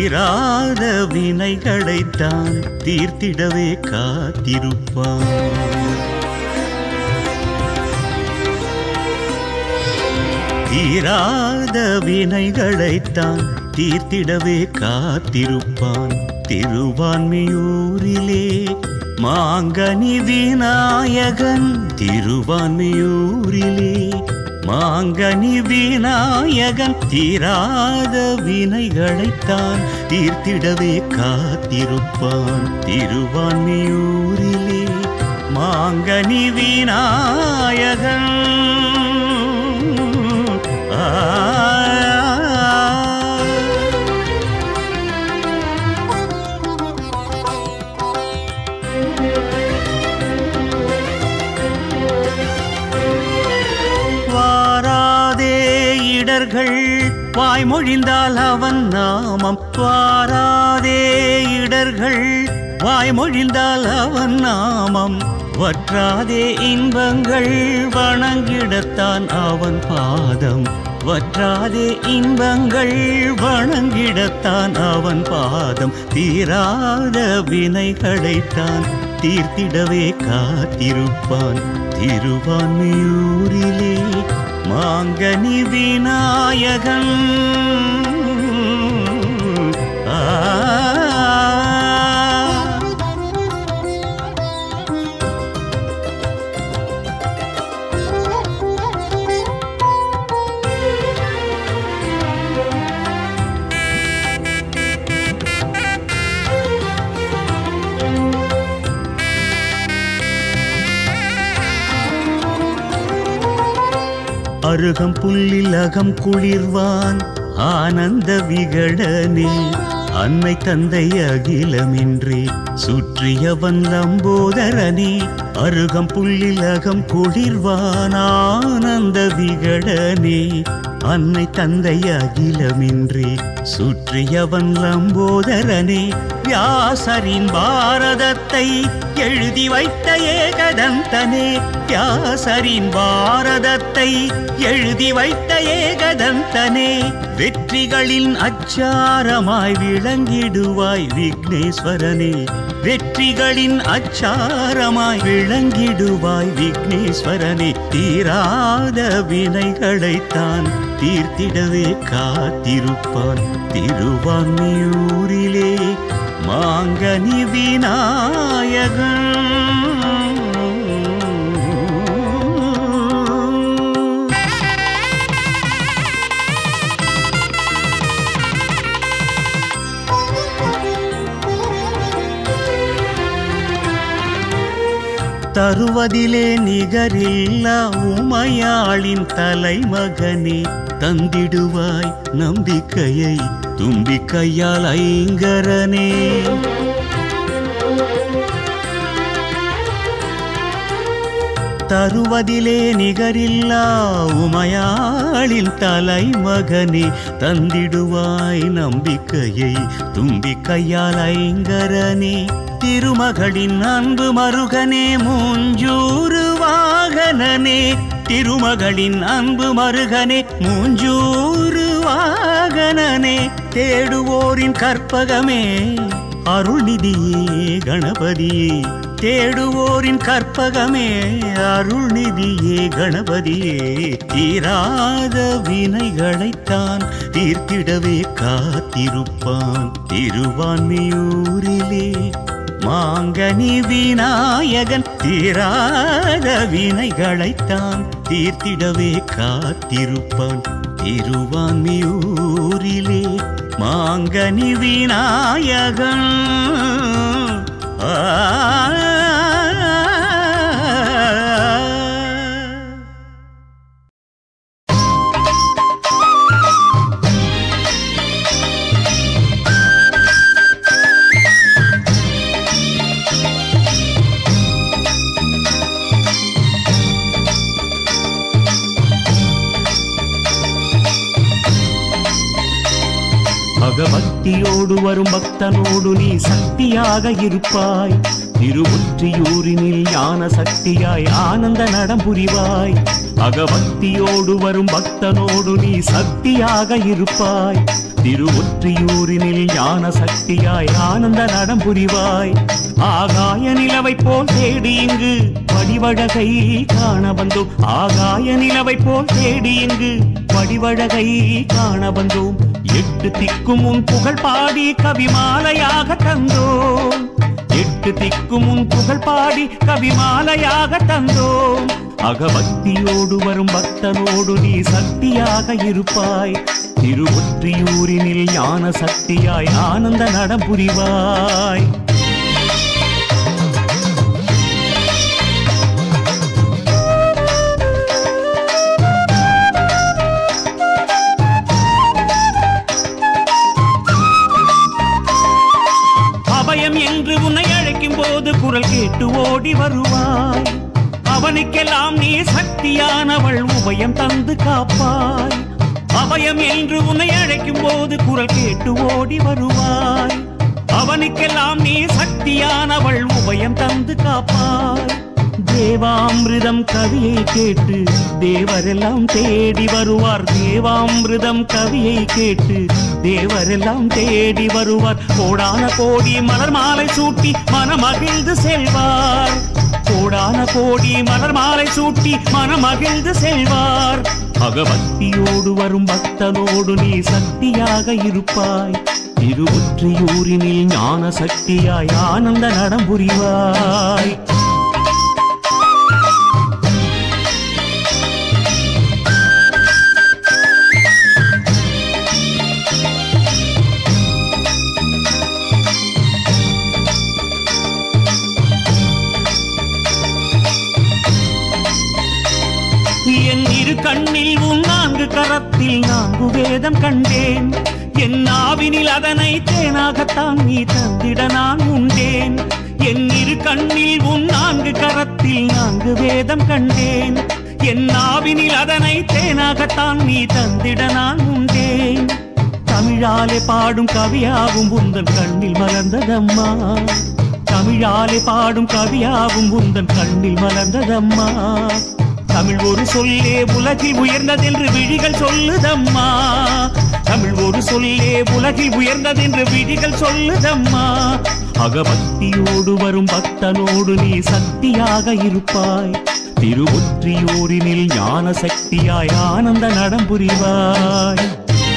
தீராத வினைகளைத்தான் தீர்த்திடவே காத்திருப்பான் தீராத வினைகளைத்தான் தீர்த்திடவே காத்திருப்பான் திருவான்மையூரிலே மாங்கனி விநாயகன் திருவான்மையூரிலே மாங்கனி விநாயகன் தீராத வினைகளைத்தான் தீர்த்திடவே காத்திருப்பான் திருவான்மையூரிலே மாங்கனி விநாயகன் ஆ வாராதே இடர்கள் வாய்மொழிந்தால் அவன் நாமம் வாராதே இடர்கள் வாய்மொழிந்தால் அவன் நாமம் வற்றாதே இன்பங்கள் வணங்கிடத்தான் அவன் பாதம் வற்றாதே இன்பங்கள் வணங்கிடத்தான் அவன் பாதம் தீராத வினைகளைத்தான் தீர்த்திடவே காத்திருப்பான் திருவான்மையூரிலே மாங்கனி விநாயகன் ஆ அருகம் புல்லில் அகம் குளிர்வான் ஆனந்த விகடனே அன்னை தந்தை அகிலமின்றி சுற்றியவன் லம்போதரனே அருகம் புல்லில் அகம் குளிர்வான் ஆனந்த விகடனே அன்னை தந்தை அகிலமின்றி சுற்றியவன் லம்போதரனே வியாசரின் பாரதத்தை எழுதி வைத்த ஏகதந்தனே வியாசரின் பாரதத்தை எழுதி வைத்த ஏகதந்தனே வெற்றிகளின் அச்சாரமாய் விளங்கிடுவாய் விக்னேஸ்வரனே வெற்றிகளின் அச்சாரமாய் விளங்கிடுவாய் விக்னேஸ்வரனே தீராத வினைகளைத்தான் தீர்த்திடவே காத்திருப்பான் திருவான்மியூரிலே மாங்கனி விநாயகன் தருவதிலே நிகரில்லா உமையாளின் தலைமகனே தந்திடுவாய் நம்பிக்கையை தும்பிக்கையால் ஐங்கரனே தருவதிலே நிகரில்லா உமையாளின் தலைமகனே தந்திடுவாய் நம்பிக்கையை தும்பிக்கையால் ஐங்கரனே திருமகளின் அன்பு மருகனே மூஞ்சூறு வாகனனே திருமகளின் அன்பு மருகனே மூஞ்சூறு வாகனனே தேடுவோரின் கற்பகமே அருள்நிதியே கணபதியே தேடுவோரின் கற்பகமே அருள்நிதியே கணபதியே தீராத வினைகளைத்தான் தீர்த்திடவே காத்திருப்பான் திருவான்மியூரிலே மாங்கனி விநாயகன் தீராத வினைகளைத்தான் தீர்த்திடவே காத்திருப்பான் திருவான்மியூரிலே மாங்கனி விநாயகன் ஆ பகபக்தியோடு வரும் பக்தனோடு நீ சக்தியாக இருப்பாய் திருவொற்றியூரினில் ஞான சக்தியாய் ஆனந்த நடம் புரிவாய் அகபக்தியோடு வரும் பக்தனோடு நீ சக்தியாக இருப்பாய் திருவொற்றியூரினில் ஞான சக்தியாய் ஆனந்த நடம் புரிவாய் ஆகாய நிலவை போல் தேடி இங்கு வடிவழகை காண வந்தோம் ஆகாய நிலவை போல் தேடி இங்கு வடிவழகை காண வந்தோம் எட்டு திக்கும் உன் புகழ் பாடி கவிமாலையாக தந்தோம் எட்டு திக்கும் உன் புகழ் பாடி கவிமாலையாக தந்தோம் அகபக்தியோடு வரும் பக்தனோடு நீ சக்தியாக இருப்பாய் திருவொற்றியூரினில் ஞான சக்தியாய் ஆனந்த நடம் புரிவாய் அபயம் என்று உன்னை அழைக்கும் போது குரல் கேட்டு ஓடி வருவாய் அவனுக்கெல்லாம் நீ சக்தியானவள் உபயம் தந்து காப்பாய் அபயம் என்று உன்னை அழைக்கும் போது குரல் கேட்டு ஓடி வருவாய் அவனுக்கெல்லாம் நீ சக்தியானவள் உபயம் தந்து காப்பாய் தேவாமிர்தம் கவியை கேட்டு தேவரெல்லாம் தேடி வருவார் தேவாமிர்தம் கவியை கேட்டு தேவரெல்லாம் தேடி வருவார் கோடான கோடி மலர் மாலை சூட்டி மனமகிழ்ந்து செல்வார் கோடான கோடி மலர் மாலை சூட்டி மனமகிழ்ந்து செல்வார் அகபக்தியோடு வரும் பக்தனோடு நீ சக்தியாக இருப்பாய் திருவொற்றியூரினில் ஞான சக்தியாய் ஆனந்த நடம் புரிவாய் என் இரு கண்ணில் உன் நான்கு கரத்தில் நான்கு வேதம் கண்டேன் என் நாவினில் அதனை தேனாகத்தான் நீ தந்திட நான் உண்டேன் என் இரு கண்ணில் உன் நான்கு கரத்தில் நான்கு வேதம் கண்டேன் என் நாவினில் அதனை தேனாகத்தான் நீ தந்திட நான் உண்டேன் தமிழாலே பாடும் கவியாகும் உந்தன் கண்ணில் மலர்ந்ததம்மா தமிழாலே பாடும் கவியாகும் உந்தன் கண்ணில் மலர்ந்ததம்மா தமிழ் ஒரு சொல்லே உலகில் உயர்ந்ததென்று விழிகள் சொல்லுதம்மா தமிழ் ஒரு சொல்லே உலகில் உயர்ந்ததென்று விழிகள் சொல்லுதம்மா அகபக்தியோடு வரும் பக்தனோடு நீ சக்தியாக இருப்பாய் திருவொற்றியூரினில் ஞான சக்தியாய் ஆனந்த நடம் புரிவாய்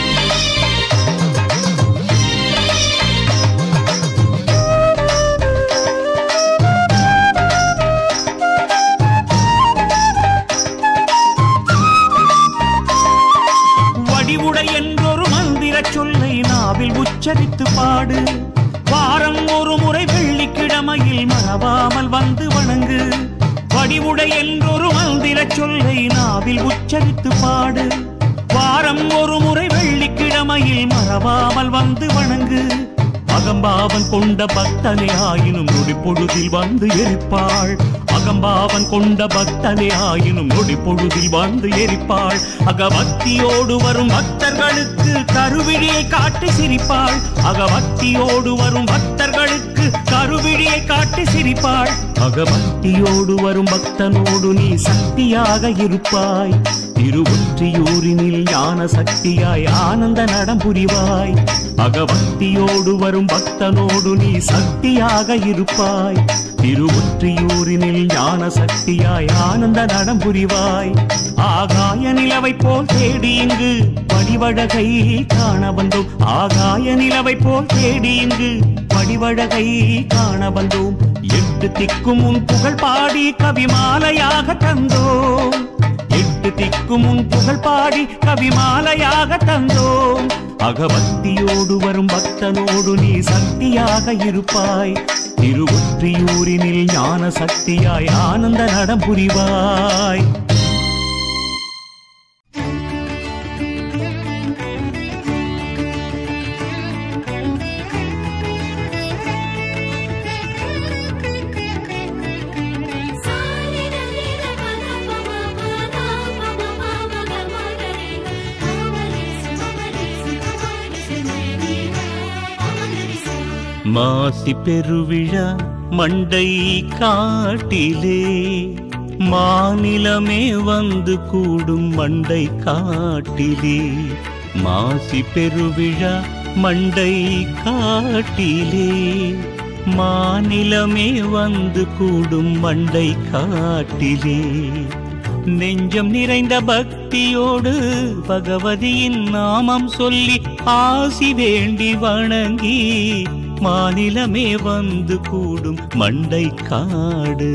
வடிவுடை என்றொரு மந்திர சொல்லை நாவில் உச்சரித்து பாடு வாரம் ஒரு முறை வெள்ளிக்கிழமையில் மறவாமல் வந்து வணங்கு வடிவுடை என்றொரு மந்திர சொல்லை நாவில் உச்சரித்து பாடு வாரம் ஒரு முறை வெள்ளிக்கிழமையில் மறவாமல் வந்து வணங்கு அகம்பாவன் கொண்ட பக்தனே ஆயினும் நொடி பொழுதில் வந்து எரிப்பாள் அகம்பாவன் கொண்ட பக்தனே ஆயினும் நொடி பொழுதில் வந்து எரிப்பாள் அகபக்தியோடு வரும் பக்தர்களுக்கு கருவிழியை காட்டி சிரிப்பாள் அகபக்தியோடு வரும் பக்தர்களுக்கு கருவிழியை காட்டி சிரிப்பாள் அகபக்தியோடு வரும் பக்தனோடு நீ சக்தியாக இருப்பாய் திருவொற்றியூரினில் ஞான சக்தியாய் ஆனந்த நடம் புரிவாய் அகபக்தியோடு வரும் பக்தனோடு நீ சக்தியாக இருப்பாய் திருவொற்றியூரினில் ஞான சக்தியாய் ஆனந்த நடம் புரிவாய் ஆகாய நிலவை போல் தேடி இங்கு வடிவழகை காண வந்தோம் ஆகாய நிலவை போல் தேடி இங்கு வடிவழகை காண வந்தோம் எட்டு திக்கும் உன் புகழ் பாடி கவிமாலையாக தந்தோம் எட்டு திக்கும் உன் புகழ் பாடி கவிமாலையாக தந்தோம் அகபக்தியோடு வரும் பக்தனோடு நீ சக்தியாக இருப்பாய் திருவொற்றியூரினில் ஞான சக்தியாய் ஆனந்த நடம் புரிவாய் மாசி பெருவிழா மண்டை காட்டிலே மாநிலமே வந்து கூடும் மண்டை காட்டிலே மாசி பெருவிழா மண்டை காட்டிலே மாநிலமே வந்து கூடும் மண்டை காட்டிலே நெஞ்சம் நிறைந்த பக்தியோடு பகவதியின் நாமம் சொல்லி ஆசி வேண்டி வணங்கி மாநிலமே வந்து கூடும் மண்டை காடு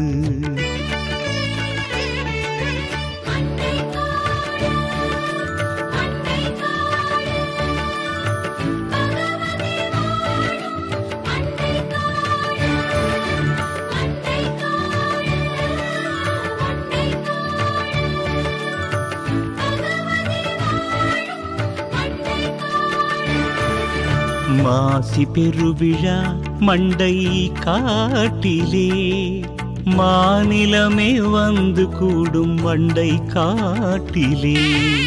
மாசி பெருவிழா மண்டை காட்டிலே மாநிலமே வந்து கூடும் மண்டை காட்டிலே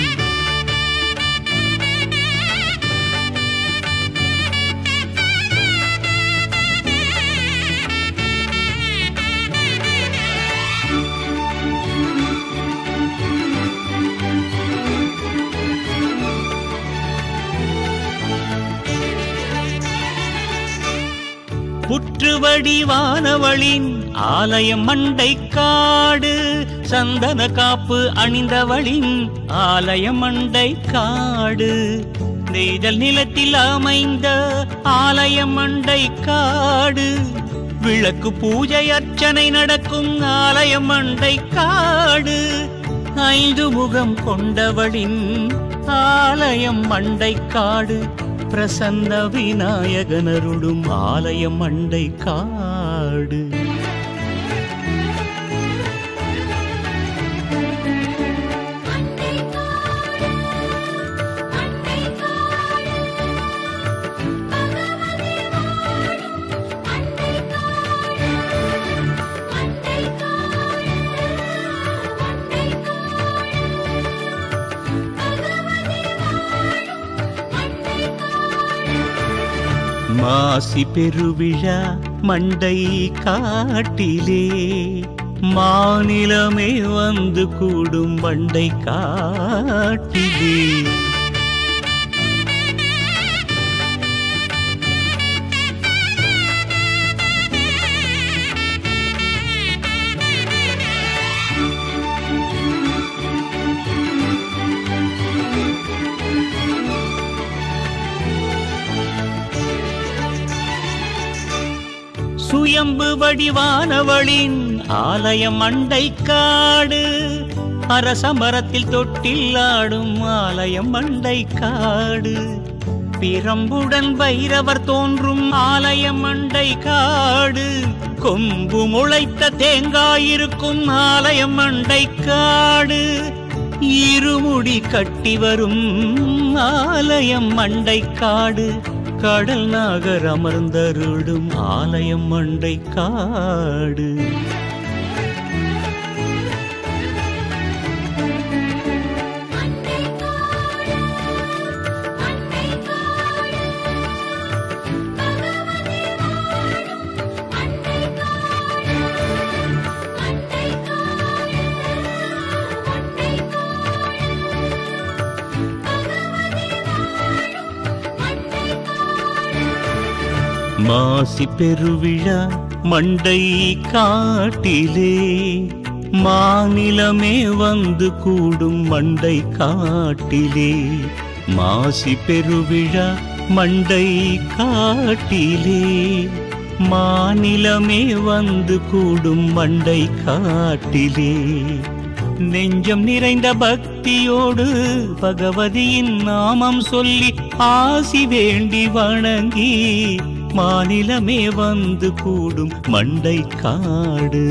புற்றுவடிவானவளின் ஆலயம் மண்டை காடு சந்தன காப்பு அணிந்தவளின் ஆலயம் மண்டை காடு நெய்தல் நிலத்தில் அமைந்த ஆலயம் மண்டை காடு விளக்கு பூஜை அர்ச்சனை நடக்கும் ஆலயம் மண்டை காடு ஐந்து முகம் கொண்டவளின் ஆலயம் மண்டை காடு பிரசன்ன விநாயகனருடும் ஆலயம் மண்டை காடு மாசி பெருவிழா மண்டை காட்டிலே மாநிலமே வந்து கூடும் மண்டை காட்டிலே சுயம்பு வடிவானவளின் ஆலயம் மண்டை காடு அரச மரத்தில் தொட்டில் ஆடும் ஆலயம் மண்டை காடு பிரம்புடன் பைரவர் தோன்றும் ஆலயம் மண்டை காடு கொம்பு முளைத்த தேங்காய் இருக்கும் ஆலயம் மண்டை காடு இருமுடி கட்டி வரும் ஆலயம் மண்டை காடு கடல் நாகர் அமர்ந்தருடும் ஆலயம் மண்டை காடு மாசி பெருவிழா மண்டை காட்டிலே மாநிலமே வந்து கூடும் மண்டை காட்டிலே மாசி பெருவிழா மண்டை காட்டிலே மாநிலமே வந்து கூடும் மண்டை காட்டிலே நெஞ்சம் நிறைந்த பக்தியோடு பகவதியின் நாமம் சொல்லி ஆசி வேண்டி வணங்கி மாநிலமே வந்து கூடும் மண்டை காடு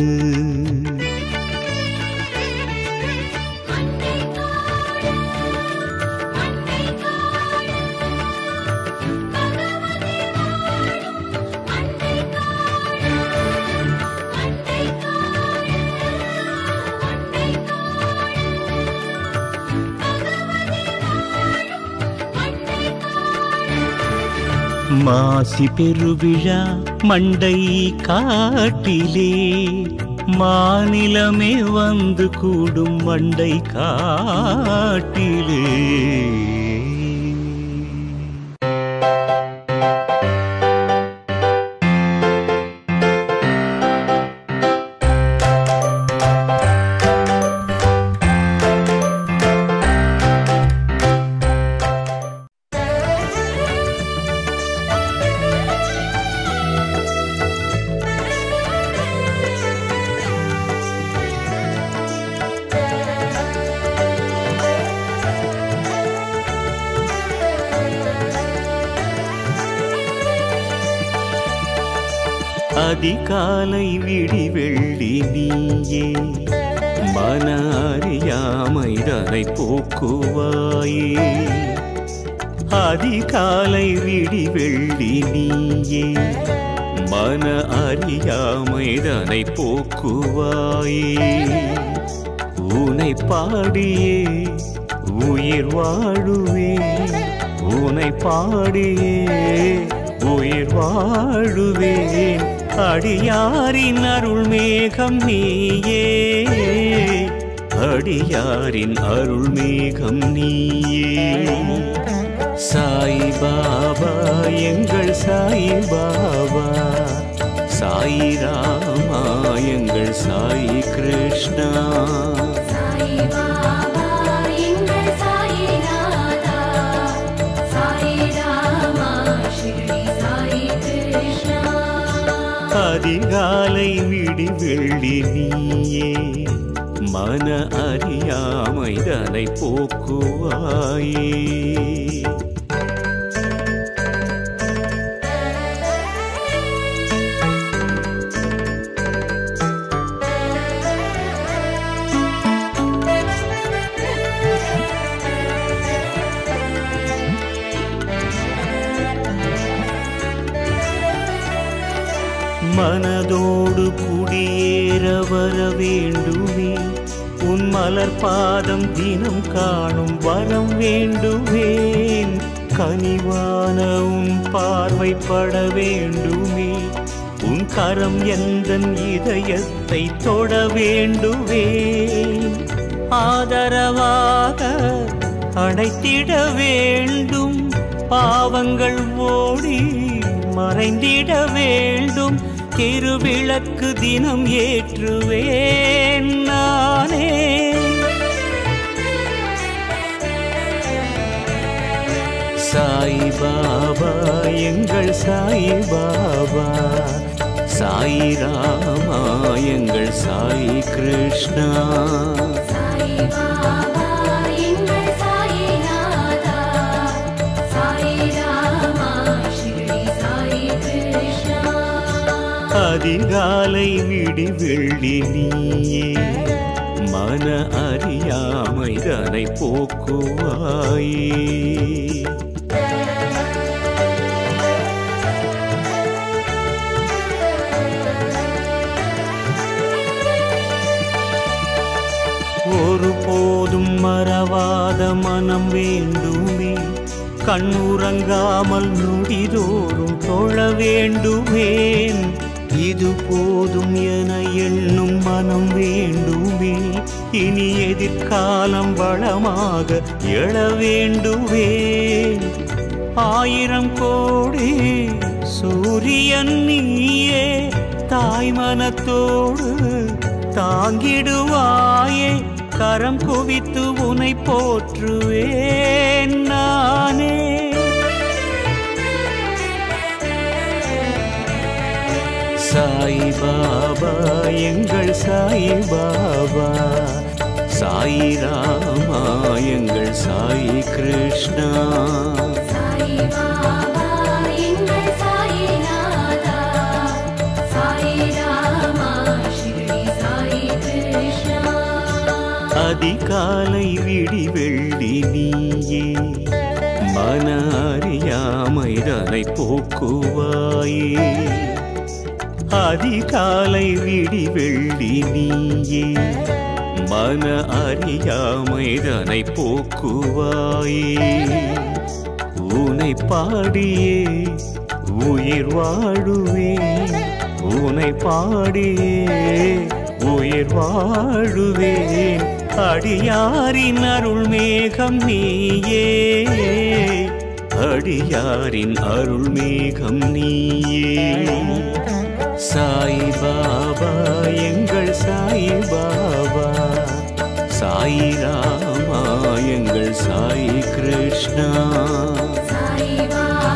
மாசி பெருவிழா மண்டை காட்டிலே மாநிலமே வந்து கூடும் மண்டை காட்டிலே அதிகாலை விடி வெள்ளி நீயே மன அறியாமைதனை போக்குவாயே அதிகாலை விடி வெள்ளி நீயே மன அறியாமைதனை போக்குவாயே உனை பாடியே உயிர் வாழுவே உனை பாடியே உயிர் வாழுவேன் அடியாரின் அருள் மேகம் நீயே அடியாரின் அருள் மேகம் நீயே சாய் பாபா எங்கள் சாய் பாபா சாய் ராமா எங்கள் சாய் கிருஷ்ணா சாய் பாபா எங்கள் சாயிநாதா சாய் ராமா ஸ்ரீ சாய் கிருஷ்ணா அதிகாலை விடி வெள்ளி நீயே மன அறியாமைதனை போக்குவாயே மனதோடு குடியேற வர வேண்டுமே உன் மலர் பாதம் தினம் காணும் வரம் வேண்டுவேன் கனிவான உன் பார்வைப்பட வேண்டுமே உன் கரம் எந்த இதயத்தை தொட வேண்டுவேன் ஆதரவாக அடைத்திட வேண்டும் பாவங்கள் ஓடி மறைந்திட வேண்டும் திருவிளக்கு தினம் ஏற்றுவேன் நானே சாய் பாபா எங்கள் சாய் பாபா சாய் ராமா எங்கள் சாய் கிருஷ்ணா சாய் பாபா எங்கள் சாயிநாதா சாய் ராமா ஸ்ரீ சாய் கிருஷ்ணா அதிகாலை விடி வெள்ளி நீயே மன அறியாமைதனை போக்குவாயே ஒருபோதும் மறவாத மனம் வேண்டுமே கண்ணுறங்காமல் நொடிதோறும் தொழ வேண்டுவேன் இது போதும் என எண்ணும் மனம் வேண்டுமே இனி எதிர்காலம் வளமாக எழ வேண்டுவேன் ஆயிரம் கோடி சூரியன் நீயே தாய் மனத்தோடு தாங்கிடுவாயே கரம் குவித்து உனை போற்றுவேன் நானே சாய் பாபா எங்கள் சாய் பாபா சாய் ராமா எங்கள் சாய் கிருஷ்ணா சாய் பாபா எங்கள் சாயிநாதா சாய் ராமா ஸ்ரீ சாய் கிருஷ்ணா அதிகாலை விடி வெள்ளி நீயே மன அறியாமைதனை போக்குவாயே அதிகாலை விடி வெள்ளி நீயே மன அறியாமைதனை போக்குவாயே உனை பாடியே உயிர் வாழுவேன் உனை பாடியே உயிர் வாழுவேன் அடியாரின் அருள் மேகம் நீயே அடியாரின் அருள் மேகம் நீயே சாய் பாபா எங்கள் சாய் பாபா சாய் ராமா எங்கள் சாய் கிருஷ்ணா சாய் பாபா